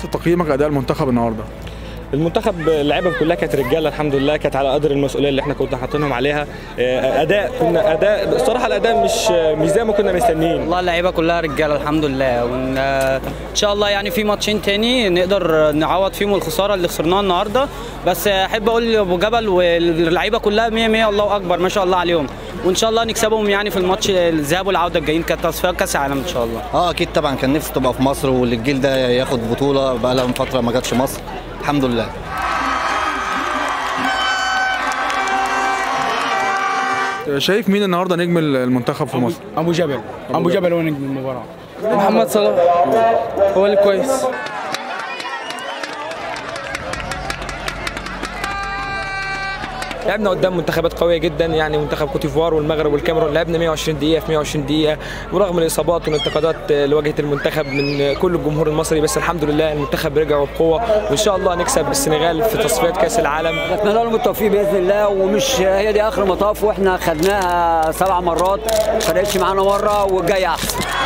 في تقييمك اداء المنتخب النهارده المنتخب اللعيبه كلها كانت رجاله الحمد لله كانت على قدر المسؤوليه اللي احنا كنا حاطينهم عليها آه، اداء كنا اداء الصراحه الاداء مش مش زي ما كنا مستنيين والله اللعيبه كلها رجاله الحمد لله وان آه، ان شاء الله يعني في ماتشين تاني نقدر نعوض فيهم الخساره اللي خسرناها النهارده بس احب اقول لابو جبل واللعيبه كلها 100 100 الله اكبر ما شاء الله عليهم وان شاء الله نكسبهم يعني في الماتش الذهاب والعوده الجايين كتصفيات كاس العالم ان شاء الله اه اكيد طبعا كان نفسي تبقى في مصر والجيل ده ياخد بطوله بقى لها من فتره ما جاتش مصر الحمد لله شايف مين النهارده نجم المنتخب في مصر ابو جبل ابو جبل هو نجم المباراه محمد صلاح هو اللي كويس لعبنا قدام منتخبات قويه جدا يعني منتخب كوتيفوار والمغرب والكاميرون لعبنا 120 دقيقه في 120 دقيقه ورغم الاصابات والانتقادات اللي واجهت المنتخب من كل الجمهور المصري بس الحمد لله المنتخب رجع بقوه وان شاء الله نكسب السنغال في تصفيات كاس العالم اتمنى لهم التوفيق باذن الله ومش هي دي اخر مطاف واحنا خدناها سبع مرات ما فرقتش معانا مره والجاي احسن